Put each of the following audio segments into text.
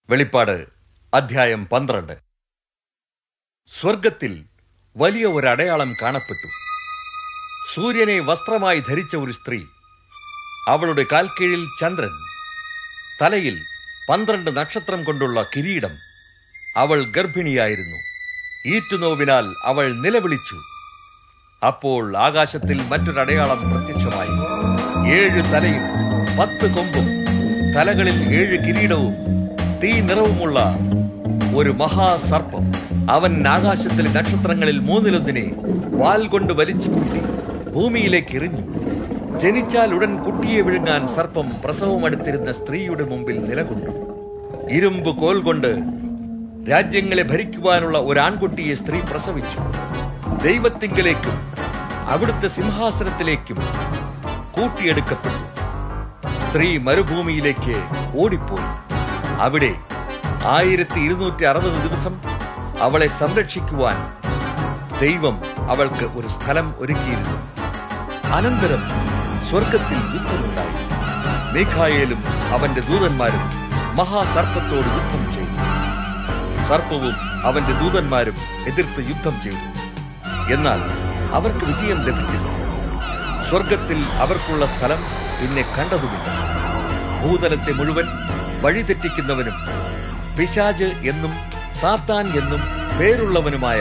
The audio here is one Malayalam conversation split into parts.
വെളിപ്പാട് അധ്യായം പന്ത്രണ്ട് സ്വർഗത്തിൽ വലിയ ഒരു അടയാളം കാണപ്പെട്ടു സൂര്യനെ വസ്ത്രമായി ധരിച്ച ഒരു സ്ത്രീ അവളുടെ കാൽക്കീഴിൽ ചന്ദ്രൻ തലയിൽ പന്ത്രണ്ട് നക്ഷത്രം കൊണ്ടുള്ള കിരീടം അവൾ ഗർഭിണിയായിരുന്നു ഈറ്റുനോവിനാൽ അവൾ നിലവിളിച്ചു അപ്പോൾ ആകാശത്തിൽ മറ്റൊരടയാളം പ്രത്യക്ഷമായി ഏഴ് തലയും പത്ത് കൊമ്പും തലകളിൽ ഏഴ് കിരീടവും തീ നിറവുമുള്ള ഒരു മഹാസർപ്പം അവൻ ആകാശത്തിലെ നക്ഷത്രങ്ങളിൽ മൂന്നിലൊന്നിനെ വാൽ കൊണ്ട് വലിച്ചു കൂട്ടി ഭൂമിയിലേക്ക് എറിഞ്ഞു ജനിച്ചാൽ ഉടൻ കുട്ടിയെ വിഴുങ്ങാൻ സർപ്പം പ്രസവം അടുത്തിരുന്ന സ്ത്രീയുടെ മുമ്പിൽ നിലകൊണ്ടു ഇരുമ്പ് കോൽ കൊണ്ട് രാജ്യങ്ങളെ ഭരിക്കുവാനുള്ള ഒരു ആൺകുട്ടിയെ സ്ത്രീ പ്രസവിച്ചു ദൈവത്തിങ്കലേക്കും അവിടുത്തെ സിംഹാസനത്തിലേക്കും കൂട്ടിയെടുക്കപ്പെട്ടു സ്ത്രീ മരുഭൂമിയിലേക്ക് ഓടിപ്പോയി അവിടെ ആയിരത്തി ഇരുന്നൂറ്റി അറുപത് ദിവസം അവളെ സംരക്ഷിക്കുവാൻ ദൈവം അവൾക്ക് ഒരു സ്ഥലം ഒരുക്കിയിരുന്നു അനന്തരം സ്വർഗത്തിൽ യുദ്ധമുണ്ടായി മീഖായേലും അവന്റെ ദൂതന്മാരും മഹാസർപ്പത്തോട് യുദ്ധം ചെയ്തു സർപ്പവും അവന്റെ ദൂതന്മാരും എതിർത്ത് യുദ്ധം ചെയ്തു എന്നാൽ അവർക്ക് വിജയം ലഭിച്ചില്ല സ്വർഗത്തിൽ അവർക്കുള്ള സ്ഥലം പിന്നെ കണ്ടതുമില്ല ഭൂതലത്തെ മുഴുവൻ വഴിതെറ്റിക്കുന്നവനും പിശാജ് എന്നും സാത്താൻ എന്നും പേരുള്ളവനുമായ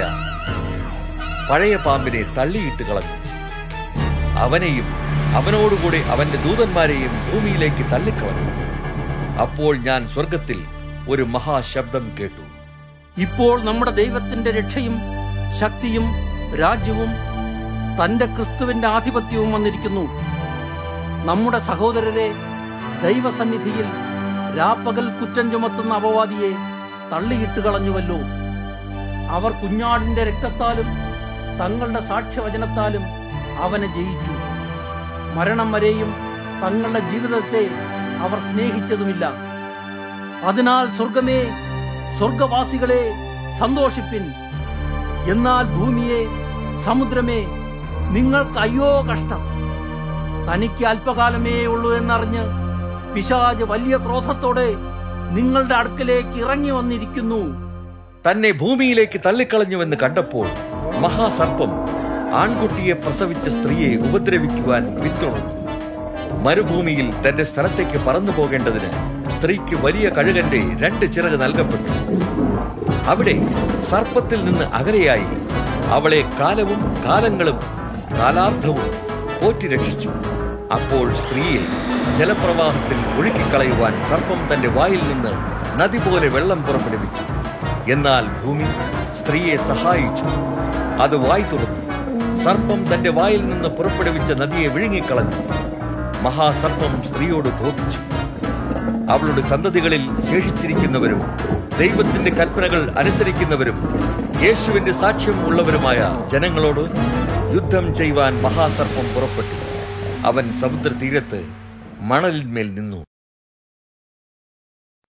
പഴയ പാമ്പിനെ തള്ളിയിട്ട് കളഞ്ഞു അവനെയും അവനോടുകൂടെ അവന്റെ ദൂതന്മാരെയും ഭൂമിയിലേക്ക് തള്ളിക്കളഞ്ഞു അപ്പോൾ ഞാൻ സ്വർഗത്തിൽ ഒരു മഹാശബ്ദം കേട്ടു ഇപ്പോൾ നമ്മുടെ ദൈവത്തിന്റെ രക്ഷയും ശക്തിയും രാജ്യവും തന്റെ ക്രിസ്തുവിന്റെ ആധിപത്യവും വന്നിരിക്കുന്നു നമ്മുടെ സഹോദരരെ ദൈവസന്നിധിയിൽ രാപ്പകൽ കുറ്റം ചുമത്തുന്ന അപവാദിയെ തള്ളിയിട്ട് കളഞ്ഞുവല്ലോ അവർ കുഞ്ഞാടിന്റെ രക്തത്താലും തങ്ങളുടെ സാക്ഷ്യവചനത്താലും അവനെ ജയിച്ചു മരണം വരെയും തങ്ങളുടെ ജീവിതത്തെ അവർ സ്നേഹിച്ചതുമില്ല അതിനാൽ സ്വർഗമേ സ്വർഗവാസികളെ സന്തോഷിപ്പിൻ എന്നാൽ ഭൂമിയെ സമുദ്രമേ നിങ്ങൾക്ക് അയ്യോ കഷ്ടം തനിക്ക് അല്പകാലമേ ഉള്ളൂ എന്നറിഞ്ഞ് പിശാജ് വലിയ ക്രോധത്തോടെ നിങ്ങളുടെ അടുക്കലേക്ക് ഇറങ്ങി വന്നിരിക്കുന്നു തന്നെ ഭൂമിയിലേക്ക് തള്ളിക്കളഞ്ഞുവെന്ന് കണ്ടപ്പോൾ മഹാസർപ്പം ആൺകുട്ടിയെ പ്രസവിച്ച സ്ത്രീയെ ഉപദ്രവിക്കുവാൻ പിന്തുടർന്നു മരുഭൂമിയിൽ തന്റെ സ്ഥലത്തേക്ക് പറന്നു പോകേണ്ടതിന് സ്ത്രീക്ക് വലിയ കഴുകന്റെ രണ്ട് ചിറക് നൽകപ്പെട്ടു അവിടെ സർപ്പത്തിൽ നിന്ന് അകലെയായി അവളെ കാലവും കാലങ്ങളും കാലാർദ്ധവും പോറ്റി രക്ഷിച്ചു അപ്പോൾ സ്ത്രീയെ ജലപ്രവാഹത്തിൽ ഒഴുക്കിക്കളയുവാൻ സർപ്പം തന്റെ വായിൽ നിന്ന് നദി പോലെ വെള്ളം പുറപ്പെടുവിച്ചു എന്നാൽ ഭൂമി സ്ത്രീയെ സഹായിച്ചു അത് വായി തുറന്നു സർപ്പം തന്റെ വായിൽ നിന്ന് പുറപ്പെടുവിച്ച നദിയെ വിഴുങ്ങിക്കളഞ്ഞു മഹാസർപ്പം സ്ത്രീയോട് കോപിച്ചു അവളുടെ സന്തതികളിൽ ശേഷിച്ചിരിക്കുന്നവരും ദൈവത്തിന്റെ കൽപ്പനകൾ അനുസരിക്കുന്നവരും യേശുവിന്റെ സാക്ഷ്യം ഉള്ളവരുമായ ജനങ്ങളോട് യുദ്ധം ചെയ്യുവാൻ മഹാസർപ്പം പുറപ്പെട്ടു അവൻ സമുദ്ര തീരത്ത് മണലിന്മേൽ നിന്നു